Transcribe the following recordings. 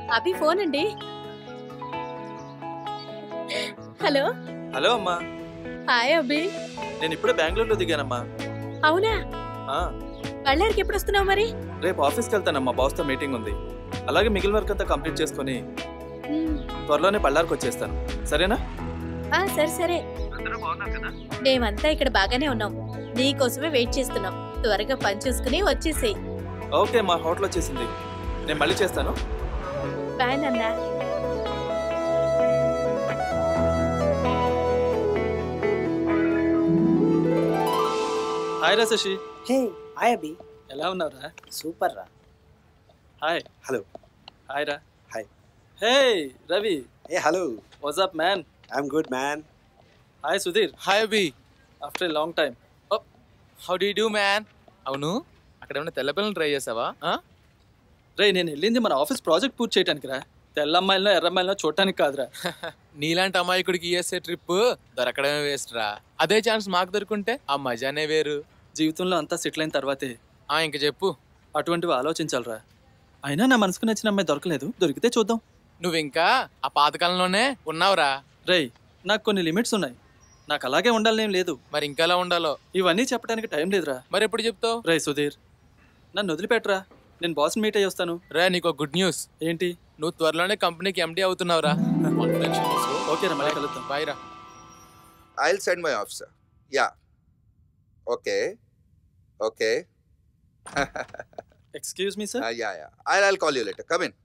అభి phone అండి hello hello అమ్మా hi Abhi నేను ఇప్పుడే బెంగళూరులో దిగానమ్మా అవునా ఆ, బళ్ళారికి ఎప్పుడు వస్తున్నావు మరి రేపు ఆఫీస్కి వెళ్తానమ్మా బాస్తో మీటింగ్ ఉంది అలాగే మిగిలిన వర్క్ అంతా కంప్లీట్ చేసుకొని మ్, త్వరలోనే బళ్ళారికి వచ్చేస్తాను సరేనా ఆ సరే సరే మేమంతా ఇక్కడ బాగానే ఉన్నాం నీకోసమే వెయిట్ చేస్తున్నాం త్వరగా పని చూసుకుని వచ్చేసేయ్ ఓకే మా హోటల్ వచ్చేసింది నేను మళ్ళీ చేస్తాను బాయ్ నాన్న హాయ్ రా శశి హే హాయ్ అభి ఎలా ఉన్నావురా సూపర్ రా హాయ్ హలో హాయ్ రా హాయ్ హే రవి ఏ hello what's man I'm good man hi Sudheer hi Abhi after a long time how do do man అవును అక్కడ ఏమైనా తెల్ల పిల్లలు ట్రై చేసావా ఆ? రే నేను వెళ్ళింది మన ఆఫీస్ ప్రాజెక్ట్ పూర్తి చేయడానికి రా తెల్ల అమ్మాయిలను ఎర్ర అమ్మాయిలను చూడటానికి కాదురా నీలాంటి అమాయకుడికి ఈఎస్ఏ ట్రిప్ దొరకడమే వేస్ట్ రా అదే ఛాన్స్ మాకు దొరుకుంటే ఆ మజానే వేరు జీవితంలో అంతా సెటిల్ అయిన తర్వాతే ఆ ఇంక చెప్పు అటువంటివి ఆలోచించాలిరా అయినా నా మనసుకు నచ్చిన అమ్మాయి దొరకలేదు దొరికితే చూద్దాం నువ్వు ఇంకా ఆ పాతకాలంలోనే ఉన్నావురా రేయ్ నాకు కొన్ని లిమిట్స్ ఉన్నాయి నాకు అలాగే ఉండాలనేం లేదు మరి ఇంకెలా ఉండాలో ఇవన్నీ చెప్పడానికి టైం లేదురా మరి ఎప్పుడు చెప్తావు రేయ్ సుధీర్ నన్ను వదిలిపెట్టరా నేను బాస్ని మీట్ అయ్యి వస్తాను రే నీకు గుడ్ న్యూస్ ఏంటి నువ్వు త్వరలోనే కంపెనీకి ఎండి అవుతున్నావురా ఓకే రా మళ్ళీ కలుద్దాం బాయ్ రా I'll send my officer. Yeah. Okay. Okay. Excuse me sir Uh, yeah, yeah. I'll, I'll call you later. Come in.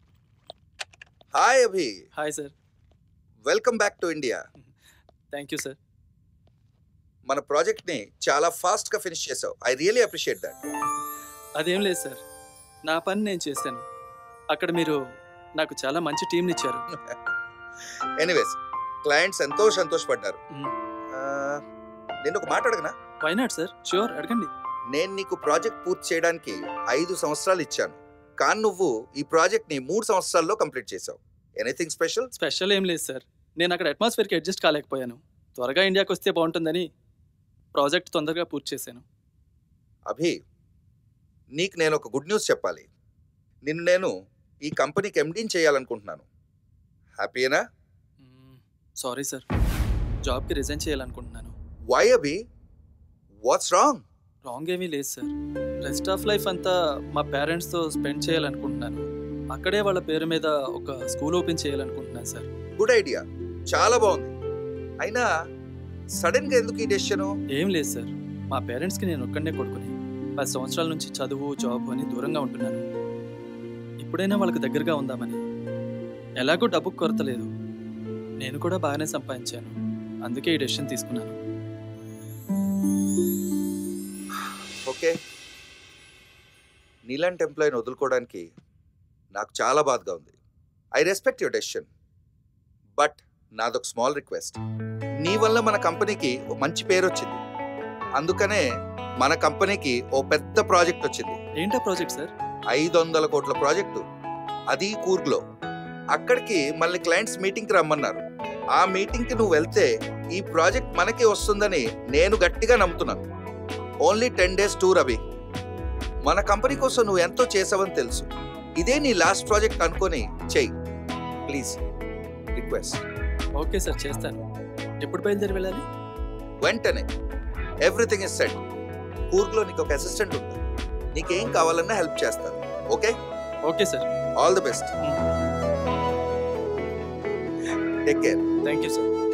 Hi, Abhi. Hi sir Welcome back to India. Thank you sir మన ప్రాజెక్ట్ని చాలా ఫాస్ట్గా finish చేసావు I really appreciate that అదేం లేదు sir నా పని నేను చేశాను అక్కడ మీరు నాకు చాలా మంచి టీంని ఇచ్చారు ఎనీవేస్ క్లయింట్స్ ఎంతో సంతోషపడ్డారు మ్మ్. Uh, నేను ఒక మాట అడగనా వై నాట్ సార్ షూర్ అడగండి నేను నీకు ప్రాజెక్ట్ పూర్తి చేయడానికి ఐదు సంవత్సరాలు ఇచ్చాను కానీ నువ్వు ఈ ప్రాజెక్ట్ని మూడు సంవత్సరాల్లో కంప్లీట్ చేసావు ఎనీథింగ్ స్పెషల్ స్పెషల్ ఏం లేదు సార్ నేను అక్కడ అట్మాస్ఫియర్కి అడ్జస్ట్ కాలేకపోయాను త్వరగా ఇండియాకి వస్తే బాగుంటుందని ప్రాజెక్ట్ తొందరగా పూర్తి చేశాను అభి నీకు నేను ఒక గుడ్ న్యూస్ చెప్పాలి నిన్ను నేను ఈ కంపెనీకి ఎండీని చేయాలనుకుంటున్నాను హ్యాపీనా సారీ సార్ జాబ్కి రిజైన్ చేయాలనుకుంటున్నాను why Abhi what's wrong wrong ఏమీ లేదు సార్ రెస్ట్ ఆఫ్ లైఫ్ అంతా మా పేరెంట్స్తో స్పెండ్ చేయాలనుకుంటున్నాను అక్కడే వాళ్ళ పేరు మీద ఒక స్కూల్ ఓపెన్ చేయాలనుకుంటున్నాను సార్ గుడ్ ఐడియా చాలా బాగుంది అయినా సడన్ గా ఎందుకు ఈ డెసిషను ఏం లేదు సార్ మా పేరెంట్స్కి నేను ఒక్కడనే కొడుకుని పది సంవత్సరాల నుంచి చదువు జాబ్ అని దూరంగా ఉంటున్నాను ఇప్పుడైనా వాళ్ళకి దగ్గరగా ఉందామని ఎలాగో డబ్బుకు కొరత లేదు నేను కూడా బాగానే సంపాదించాను అందుకే ఈ డెసిషన్ తీసుకున్నాను ఓకే నీలాంటి ఎంప్లాయీని వదులుకోవడానికి నాకు చాలా బాధగా ఉంది I respect your decision but నాదొక స్మాల్ రిక్వెస్ట్ నీ వల్ల మన కంపెనీకి ఓ మంచి పేరు వచ్చింది అందుకనే మన కంపెనీకి ఓ పెద్ద ప్రాజెక్ట్ వచ్చింది ఏంటా ప్రాజెక్ట్ సార్ ఐదు వందల కోట్ల ప్రాజెక్టు అది కూర్గ్లో అక్కడికి మళ్ళీ క్లయింట్స్ మీటింగ్కి రమ్మన్నారు ఆ మీటింగ్కి నువ్వు వెళ్తే ఈ ప్రాజెక్ట్ మనకి వస్తుందని నేను గట్టిగా నమ్ముతున్నాను ఓన్లీ టెన్ డేస్ టూర్ అవి మన కంపెనీ కోసం నువ్వు ఎంతో చేసావని తెలుసు ఇదే నీ లాస్ట్ ప్రాజెక్ట్ అనుకొని చెయ్యి ప్లీజ్ రిక్వెస్ట్ ఓకే సార్ చేస్తాను ఎప్పుడు బయలుదేరి వెళ్ళాలి వెంటనే ఎవ్రీథింగ్ ఇస్ సెట్ కూర్గ్లో నీకు ఒక అసిస్టెంట్ ఉంటుంది నీకేం కావాలన్నా హెల్ప్ చేస్తాను okay okay sir all the best take care thank you sir